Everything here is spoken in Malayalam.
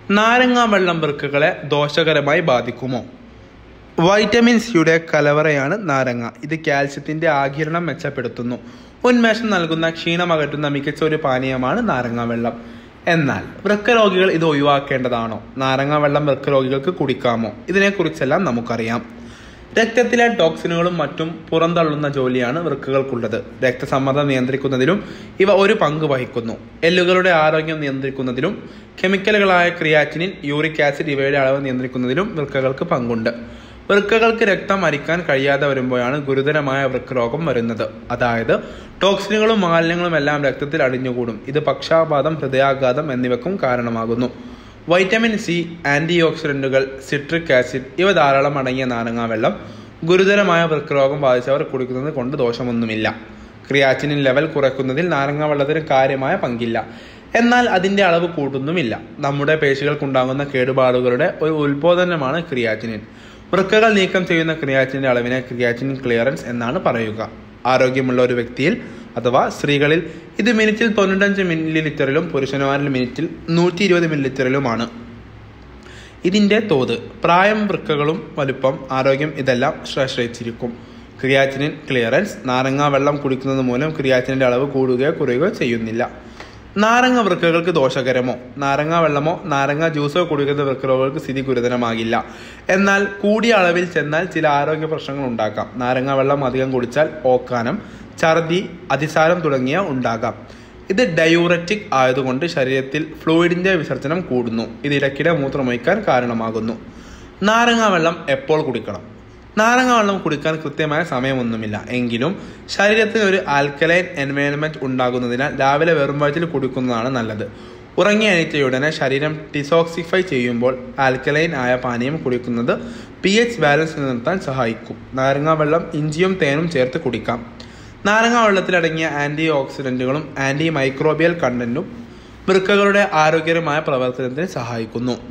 നാരങ്ങ വെള്ളം വൃക്കകളെ ദോഷകരമായി ബാധിക്കുമോ വൈറ്റമിൻ സിയുടെ കലവറയാണ് നാരങ്ങ ഇത് കാൽസ്യത്തിന്റെ ആകിരണം മെച്ചപ്പെടുത്തുന്നു ഉന്മേഷം നൽകുന്ന ക്ഷീണം അകറ്റുന്ന മികച്ച ഒരു പാനീയമാണ് നാരങ്ങ വെള്ളം എന്നാൽ വൃക്കരോഗികൾ ഇത് ഒഴിവാക്കേണ്ടതാണോ നാരങ്ങ വെള്ളം വൃക്കരോഗികൾക്ക് കുടിക്കാമോ ഇതിനെക്കുറിച്ചെല്ലാം നമുക്കറിയാം രക്തത്തിലെ ടോക്സിനുകളും മറ്റും പുറന്തള്ളുന്ന ജോലിയാണ് വൃക്കകൾക്കുള്ളത് രക്തസമ്മർദ്ദം നിയന്ത്രിക്കുന്നതിലും ഇവ ഒരു പങ്ക് വഹിക്കുന്നു എല്ലുകളുടെ ആരോഗ്യം നിയന്ത്രിക്കുന്നതിലും കെമിക്കലുകളായ ക്രിയാറ്റിനിൻ യൂറിക് ആസിഡ് ഇവയുടെ അളവ് നിയന്ത്രിക്കുന്നതിലും വൃക്കകൾക്ക് പങ്കുണ്ട് വൃക്കകൾക്ക് രക്തം അരിക്കാൻ കഴിയാതെ വരുമ്പോഴാണ് ഗുരുതരമായ വൃക്കരോഗം വരുന്നത് അതായത് ടോക്സിനുകളും മാലിന്യങ്ങളും എല്ലാം രക്തത്തിൽ അടിഞ്ഞുകൂടും ഇത് പക്ഷാപാതം ഹൃദയാഘാതം എന്നിവക്കും കാരണമാകുന്നു വൈറ്റമിൻ സി ആന്റി ഓക്സിഡന്റുകൾ സിട്രിക് ആസിഡ് ഇവ ധാരാളം അടങ്ങിയ നാരങ്ങാ വെള്ളം ഗുരുതരമായ വൃക്കരോഗം ബാധിച്ചവർ കുടിക്കുന്നത് കൊണ്ട് ദോഷമൊന്നുമില്ല ക്രിയാറ്റിനിൻ ലെവൽ കുറയ്ക്കുന്നതിൽ നാരങ്ങ വെള്ളത്തിന് കാര്യമായ പങ്കില്ല എന്നാൽ അതിന്റെ അളവ് കൂട്ടുന്നുമില്ല നമ്മുടെ പേശികൾക്കുണ്ടാകുന്ന കേടുപാടുകളുടെ ഒരു ഉത്ബോധനമാണ് ക്രിയാറ്റിനിൻ വൃക്കകൾ നീക്കം ചെയ്യുന്ന ക്രിയാറ്റിന്റെ അളവിനെ ക്രിയാറ്റിനിൻ ക്ലിയറൻസ് എന്നാണ് പറയുക ആരോഗ്യമുള്ള ഒരു വ്യക്തിയിൽ അഥവാ സ്ത്രീകളിൽ ഇത് മിനിറ്റിൽ തൊണ്ണൂറ്റഞ്ച് മില്ലി ലിറ്ററിലും പുരുഷന്മാരിൽ മിനിറ്റിൽ നൂറ്റി ഇരുപത് മില്ലി ലിറ്ററിലുമാണ് ഇതിന്റെ തോത് പ്രായം വൃക്കകളും വലുപ്പം ആരോഗ്യം ഇതെല്ലാം ആശ്രയിച്ചിരിക്കും ക്രിയാറ്റിനിൻ ക്ലിയറൻസ് നാരങ്ങ വെള്ളം കുടിക്കുന്നത് മൂലം ക്രിയാറ്റിനിന്റെ അളവ് കൂടുകയോ കുറയുകയോ ചെയ്യുന്നില്ല നാരങ്ങ വൃക്കകൾക്ക് ദോഷകരമോ നാരങ്ങ വെള്ളമോ നാരങ്ങ ജ്യൂസോ കുടിക്കുന്ന വൃക്കരോഗങ്ങൾക്ക് സ്ഥിതി ഗുരുതരമാകില്ല എന്നാൽ കൂടിയ അളവിൽ ചെന്നാൽ ചില ആരോഗ്യ പ്രശ്നങ്ങൾ ഉണ്ടാക്കാം നാരങ്ങ വെള്ളം അധികം കുടിച്ചാൽ ഓക്കാനം ഛർദി അതിസാരം തുടങ്ങിയ ഉണ്ടാകാം ഇത് ഡയൂററ്റിക് ആയതുകൊണ്ട് ശരീരത്തിൽ ഫ്ലൂയിഡിന്റെ വിസർജനം കൂടുന്നു ഇത് ഇടയ്ക്കിടെ മൂത്രമൊഴിക്കാൻ കാരണമാകുന്നു നാരങ്ങ വെള്ളം എപ്പോൾ കുടിക്കണം നാരങ്ങ വെള്ളം കുടിക്കാൻ കൃത്യമായ സമയമൊന്നുമില്ല എങ്കിലും ശരീരത്തിന് ഒരു ആൽക്കലൈൻ എൻവയോൺമെന്റ് ഉണ്ടാകുന്നതിനാൽ രാവിലെ വെറും വയറ്റിൽ കുടിക്കുന്നതാണ് നല്ലത് ഉറങ്ങി എണീറ്റയുടനെ ശരീരം ഡിസോക്സിഫൈ ചെയ്യുമ്പോൾ ആൽക്കലൈൻ ആയ പാനീയം കുടിക്കുന്നത് പി എച്ച് ബാലൻസ് നിലനിർത്താൻ സഹായിക്കും നാരങ്ങ വെള്ളം ഇഞ്ചിയും തേനും ചേർത്ത് കുടിക്കാം നാരങ്ങ വെള്ളത്തിലടങ്ങിയ ആന്റി ഓക്സിഡന്റുകളും ആന്റി മൈക്രോബിയൽ കണ്ടന്റും വൃക്കകളുടെ ആരോഗ്യകരമായ പ്രവർത്തനത്തിന് സഹായിക്കുന്നു